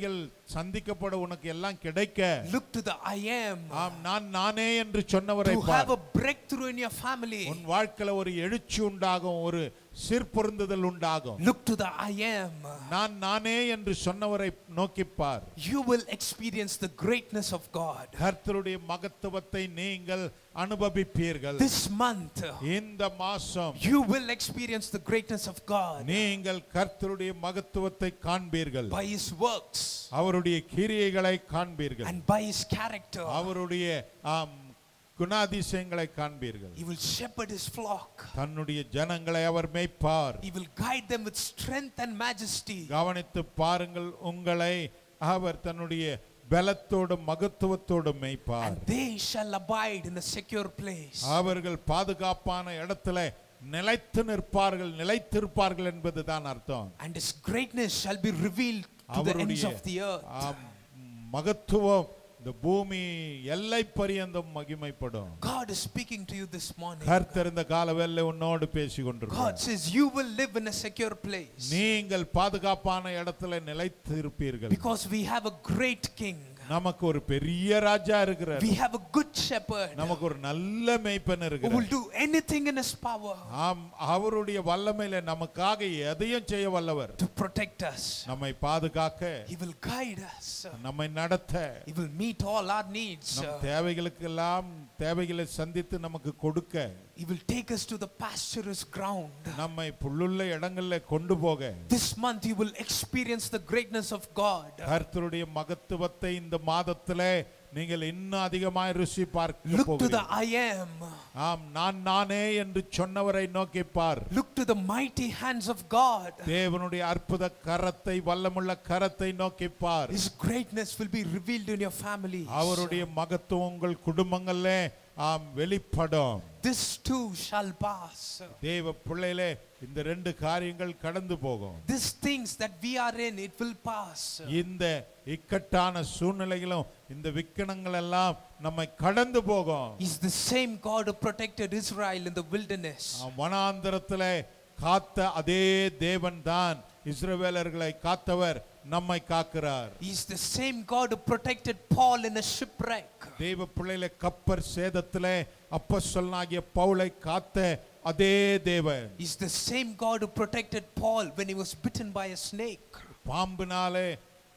சந்திக்கப்பட உனக்கு எல்லாம் கிடைக்க look to the I am. ஆம் நான் நானே என்று சொன்னவரை To bar have a breakthrough in your family, உன் வாழ்க்கையில ஒரு எழுச்சி உண்டாகும் ஒரு சீர்பொருந்துதல் உண்டாகும் look to the I am. நான் நானே என்று சொன்னவரை நோக்கிப்பார் You will experience the greatness of God. கர்த்தருடைய மகத்துவத்தை நீங்கள் அனுபவிப்பீர்கள் This month, இந்த மாசம் you will experience the greatness of God நீங்கள் கர்த்தருடைய மகத்துவத்தை காண்பீர்கள் by His works அவருடைய கிரியைகளை காண்பீர்கள் and by His character. அவருடைய ஆம், குணாதிசயங்களை காண்பீர்கள் He will shepherd His flock. தன்னுடைய ஜனங்களை அவர் மேய்ப்பார் He will guide them with strength and majesty. கவனித்து பாருங்கள் உங்களை அவர் தன்னுடைய பலத்தோடும் மகத்துவத்தோடும் மேய்ப்பார் And they shall abide in a secure place. அவர்கள் பாதுகாப்பான இடத்துல நிலைத்து நிற்பார்கள் நிலைத்திருப்பார்கள் என்பதுதான் அர்த்தம் And His greatness shall be revealed to the ends அவருடைய of the earth. ஆம், மகத்துவம் இந்த பூமி எல்லை பரியந்தம் மகிமைப்படும் God is speaking to you this morning. கர்த்தர் இந்த காலவெல்ல உன்னோடு பேசி God கொண்டிருக்கிறார் says you will live in a secure place நீங்கள் பாதுகாப்பான இடத்துல நிலைத்து இருப்பீர்கள் because we have a great king. நமக்கு ஒரு பெரிய ராஜா இருக்கிறார் We have a good shepherd நமக்கு ஒரு நல்ல மேய்ப்பன் who will இருக்கிறார் do anything in his power ஆம் அவருடைய வல்லமையில நமக்காக எதையும் செய்ய வல்லவர் to protect us. நம்மை பாதுகாக்க He will guide us. நம்மை நடத்த He will meet all our needs. நம் தேவைகளுக்கெல்லாம் தேவைகளை சந்தித்து நமக்கு கொடுக்க He will take us to the pasturous ground. நம்மை புல்லுள்ள இடங்கள்ல கொண்டு போக This month you will experience the greatness of God. கர்த்தருடைய மகத்துவத்தை இந்த மாதத்திலே நீங்கள் இன்னும் அதிகமாய் ருசி பார்க்க Look to the போகிறீர்கள் I am. ஆம் நான் நானே என்று சொன்னவரை நோக்கி பார் Look to the mighty hands of God. தேவனுடைய அற்புத கரத்தை வல்லமுள்ள கரத்தை நோக்கி பார் His greatness will be revealed in your family. அவருடைய மகத்துவம் உங்கள் குடும்பங்கள்ல ஆம் வெளிப்படும் This too shall pass. தேவ பிள்ளையிலே இந்த ரெண்டு காரியங்கள் கடந்து போகும் These things that we are in, it will pass. இந்த இக்கட்டான சூழ்நிலைகளும் இந்த விக்கனங்கள் எல்லாம் நம்மை கடந்து போகும் He's the same God who protected Israel in the wilderness. ஆம், வனாந்தரத்திலே காத்த அதே தேவன் தான் இஸ்ரவேலர்களை காத்தவர் நம்மை காக்கிறார் He's the same God who protected Paul in a shipwreck. தெய்வ பிள்ளையில கப்பர் சேதத்திலே அப்போஸ்தலனாகிய பவுலை காத்த அதே தேவன் He's the same God who protected Paul when he was bitten by a snake. பாம்பினாலே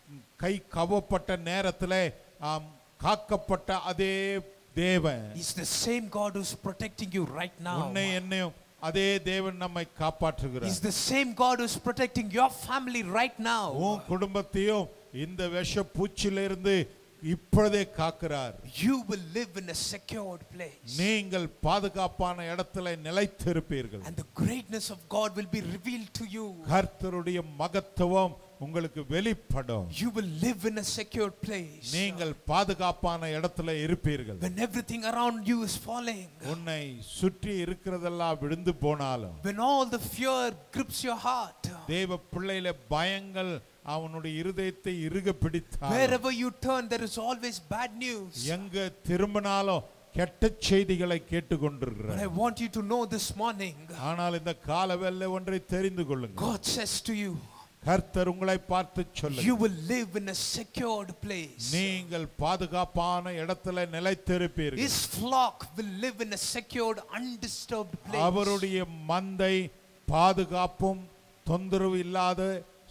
கை கவப்பட்ட நேரத்திலே ஆம், காக்கப்பட்ட அதே தேவன் He's the same God who's protecting you right now. உன்னை என்னையும் அதே தேவன் நம்மை காப்பாற்றுகிறார் He's the same God who's protecting your family right now. உன் குடும்பத்தையும் இந்த விஷ பூச்சிலிருந்து இப்பொழுதே காக்கிறார் You will live in a secured place. நீங்கள் பாதுகாப்பான இடத்துல நிலைத்திருப்பீர்கள் And the greatness of God will be revealed to you. கர்த்தருடைய மகத்துவம் உங்களுக்கு வெளிப்படும் You will live in a secured place. நீங்கள் பாதுகாப்பான இடத்துல இருப்பீர்கள் When everything around you is falling. உன்னை சுற்றி இருக்கிறதெல்லாம் விழுந்து போனாலும் When all the fear grips your heart. தேவ பிள்ளையில பயங்கள் அவனுடைய இருதயத்தை இறுக பிடித்தால் Wherever you turn, there is always bad news. எங்க திரும்பினாலும் கெட்ட செய்திகளை But கேட்டுக்கொண்டிருக்கிறார் I want you to know this morning, ஆனால் இந்த காலவெல்ல ஒன்றை தெரிந்து கொள்ளுங்கள் God says to you, கர்த்தர் உங்களை பார்த்து சொல்லுங்க you will live in a secured place. நீங்கள் பாதுகாப்பான இடத்துல நிலைத்திருப்பீர்கள் His flock will live in a secured, undisturbed place. அவருடைய மந்தை பாதுகாப்பும் தொந்தரவு இல்லாத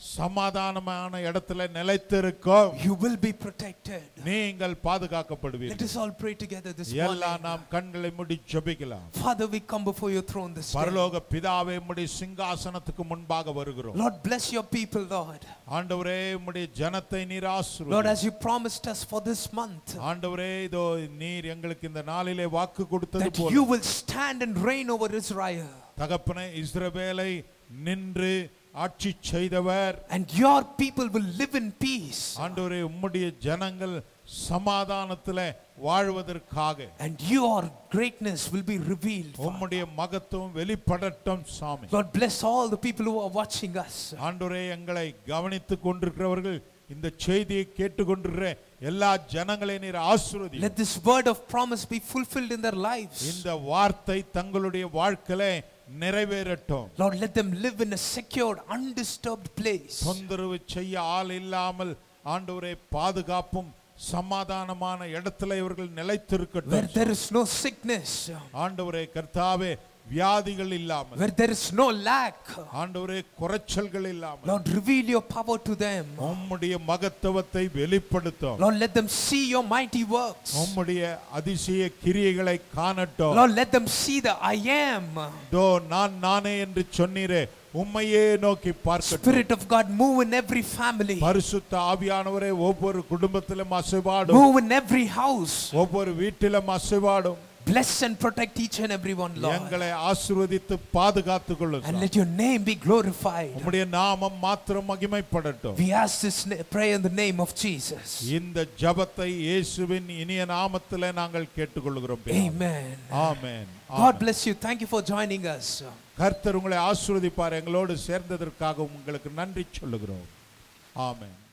சமாதானமான இடத்துல நிலைத்திருக்கும் You will be protected. நீங்கள் Let பாதுகாக்கப்படுவீர்கள் us all pray together this எல்லாம் morning. நாம் கண்களை மூடி ஜெபிக்கலாம் Father, we come before your throne this day. பரலோக பிதாவே உம்முடைய சிங்காசனத்துக்கு முன்பாக வருகிறோம் Lord, bless your people, Lord. ஆண்டவரே உம்முடைய ஜனத்தை நீர் Lord, ஆசீர்வதி as you promised us for this month, ஆண்டவரே இதோ நீர் எங்களுக்கு இந்த நாளிலே வாக்கு கொடுத்தது that போல you will stand and reign over Israel. தகப்பனே இஸ்ரவேலை நின்று ஆட்சி செய்தவர் And your people will live in peace. ஆண்டவரே உம்முடைய ஜனங்கள் சமாதானத்துல வாழ்வதற்காக And your greatness will be revealed. Father. உம்முடைய மகத்துவம் வெளிப்படட்டும் சாமி Lord, bless all the people who are watching us. ஆண்டவரே எங்களை கவனித்துக் கொண்டிருக்கிறவர்கள் இந்த செய்தியை கேட்டுக்கொண்டிருக்கிற எல்லா ஜனங்களையும் நீர் ஆசீர்வதி Let this word of promise be fulfilled in their lives. இந்த வார்த்தை தங்களுடைய வாழ்க்கையில நிறைவேறட்டும் Lord, let them live in a secured, undisturbed place. தொந்தரவு செய்ய ஆள் இல்லாமல் ஆண்டவரே பாதுகாப்பும் சமாதானமான இடத்துல இவர்கள் Where நிலைத்திருக்கட்டும் there is no sickness, ஆண்டவரே கர்த்தாவே வியாதிகள் இல்லாமல் where there is no lack, ஆண்டவரே குறைச்சல்கள் இல்லாமல் Lord, reveal your power to them. உம்முடைய மகத்துவத்தை வெளிப்படுத்தும் Lord, let them see your mighty works. உம்முடைய அதிசய கிரியைகளை காணட்டும் Lord, let them see the I am. தோ நான் நானே என்று சொன்னீரே உம்மையே நோக்கி பார்க்கட்டும் Spirit of God, move in every family, பரிசுத்த ஆவியானவரே ஒவ்வொரு குடும்பத்திலும் அசைவாடும் move in every house. ஒவ்வொரு வீட்டிலும் அசைவாடும் Bless and protect each and every one, Lord. எங்களை ஆசீர்வதித்து பாதுகாத்துக் கொள்ளும் And let your name be glorified. உம்முடைய நாமம் மாத்திரம் மகிமைப்படட்டும் We ask this na- prayer in the name of Jesus. இந்த ஜபத்தை இயேசுவின் இனிய நாமத்திலே நாங்கள் கேட்டுக்கொள்கிறோம் பிதாவே. Amen. Amen God bless you. Thank you for joining us. கர்த்தர் உங்களை ஆசீர்வதிப்பார் எங்களோடு சேர்ந்ததற்காக உங்களுக்கு நன்றி சொல்லுகிறோம் ஆமென்